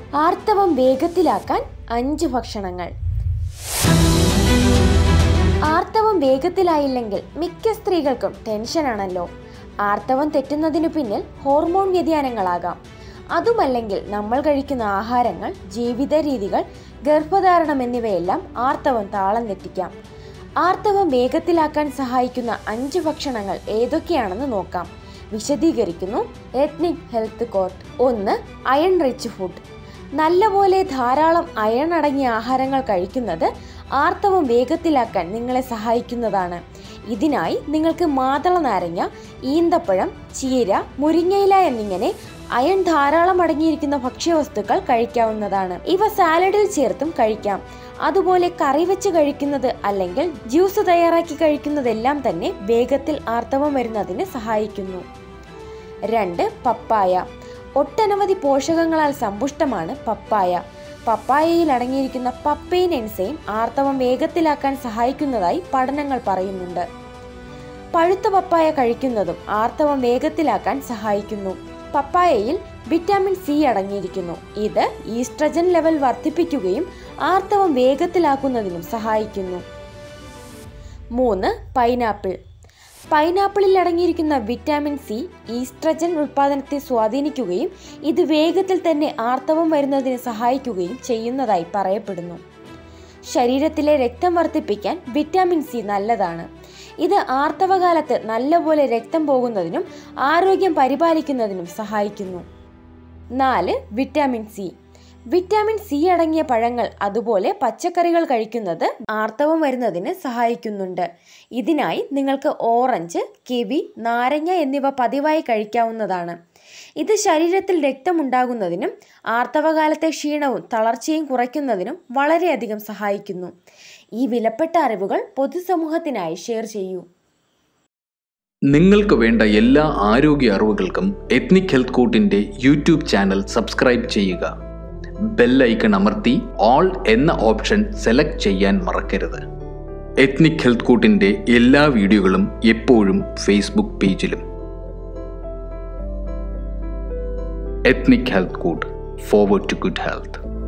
ആർത്തവം വേഗത്തിലാക്കാൻ അഞ്ച് ഭക്ഷണങ്ങൾ ആർത്തവം വേഗത്തിലായില്ലെങ്കിൽ മിക്ക സ്ത്രീകൾക്കും ടെൻഷനാണല്ലോ ആർത്തവം തെറ്റുന്നതിനു പിന്നിൽ ഹോർമോൺ വ്യതിയാനങ്ങളാകാം അതുമല്ലെങ്കിൽ നമ്മൾ കഴിക്കുന്ന ആഹാരങ്ങൾ ജീവിത രീതികൾ ഗർഭധാരണം എന്നിവയെല്ലാം ആർത്തവം താളം തെറ്റിക്കാം ആർത്തവം വേഗത്തിലാക്കാൻ സഹായിക്കുന്ന അഞ്ച് ഭക്ഷണങ്ങൾ ഏതൊക്കെയാണെന്ന് നോക്കാം വിശദീകരിക്കുന്നു എത്നിക് ഹെൽത്ത് കോർട്ട് ഒന്ന് അയൺ റിച്ച് ഫുഡ് നല്ലപോലെ ധാരാളം അയൺ അടങ്ങിയ ആഹാരങ്ങൾ കഴിക്കുന്നത് ആർത്തവം വേഗത്തിലാക്കാൻ നിങ്ങളെ സഹായിക്കുന്നതാണ് ഇതിനായി നിങ്ങൾക്ക് മാതള നാരങ്ങ ഈന്തപ്പഴം ചീര മുരിങ്ങയില എന്നിങ്ങനെ അയൺ ധാരാളം അടങ്ങിയിരിക്കുന്ന ഭക്ഷ്യവസ്തുക്കൾ കഴിക്കാവുന്നതാണ് ഇവ സാലഡിൽ ചേർത്തും കഴിക്കാം അതുപോലെ കറി വെച്ച് കഴിക്കുന്നത് അല്ലെങ്കിൽ ജ്യൂസ് തയ്യാറാക്കി കഴിക്കുന്നതെല്ലാം തന്നെ വേഗത്തിൽ ആർത്തവം വരുന്നതിന് സഹായിക്കുന്നു രണ്ട് പപ്പായ ഒട്ടനവധി പോഷകങ്ങളാൽ സമ്പുഷ്ടമാണ് പപ്പായ പപ്പായയിൽ അടങ്ങിയിരിക്കുന്ന പപ്പൈൻ എൻസൈം ആർത്തവം വേഗത്തിലാക്കാൻ സഹായിക്കുന്നതായി പഠനങ്ങൾ പറയുന്നുണ്ട് പഴുത്ത പപ്പായ കഴിക്കുന്നതും ആർത്തവം വേഗത്തിലാക്കാൻ സഹായിക്കുന്നു പപ്പായയിൽ വിറ്റാമിൻ സി അടങ്ങിയിരിക്കുന്നു ഇത് ഈസ്ട്രജൻ ലെവൽ വർദ്ധിപ്പിക്കുകയും ആർത്തവം വേഗത്തിലാക്കുന്നതിനും സഹായിക്കുന്നു മൂന്ന് പൈനാപ്പിൾ പൈനാപ്പിളിൽ അടങ്ങിയിരിക്കുന്ന വിറ്റാമിൻ സി ഈസ്ട്രജൻ ഉൽപ്പാദനത്തെ സ്വാധീനിക്കുകയും ഇത് വേഗത്തിൽ തന്നെ ആർത്തവം വരുന്നതിന് സഹായിക്കുകയും ചെയ്യുന്നതായി പറയപ്പെടുന്നു ശരീരത്തിലെ രക്തം വർദ്ധിപ്പിക്കാൻ വിറ്റാമിൻ സി നല്ലതാണ് ഇത് ആർത്തവകാലത്ത് നല്ലപോലെ രക്തം പോകുന്നതിനും ആരോഗ്യം പരിപാലിക്കുന്നതിനും സഹായിക്കുന്നു നാല് വിറ്റാമിൻ സി വിറ്റാമിൻ സി അടങ്ങിയ പഴങ്ങൾ അതുപോലെ പച്ചക്കറികൾ കഴിക്കുന്നത് ആർത്തവം വരുന്നതിന് സഹായിക്കുന്നുണ്ട് ഇതിനായി നിങ്ങൾക്ക് ഓറഞ്ച് കിവി നാരങ്ങ എന്നിവ പതിവായി കഴിക്കാവുന്നതാണ് ഇത് ശരീരത്തിൽ രക്തമുണ്ടാകുന്നതിനും ആർത്തവകാലത്തെ ക്ഷീണവും തളർച്ചയും കുറയ്ക്കുന്നതിനും വളരെയധികം സഹായിക്കുന്നു ഈ വിലപ്പെട്ട അറിവുകൾ പൊതുസമൂഹത്തിനായി ഷെയർ ചെയ്യൂ നിങ്ങൾക്ക് വേണ്ട എല്ലാ ആരോഗ്യ അറിവുകൾക്കും എത്നിക് ഹെൽത്ത് കോട്ടിൻ്റെ യൂട്യൂബ് ചാനൽ സബ്സ്ക്രൈബ് ചെയ്യുക ബെല്ലൈക്കൺ അമർത്തി ഓൾ എന്ന ഓപ്ഷൻ സെലക്ട് ചെയ്യാൻ മറക്കരുത് എത്നിക് ഹെൽത്ത് കൂട്ടിൻ്റെ എല്ലാ വീഡിയോകളും എപ്പോഴും ഫേസ്ബുക്ക് പേജിലും ethnic health court forward to good health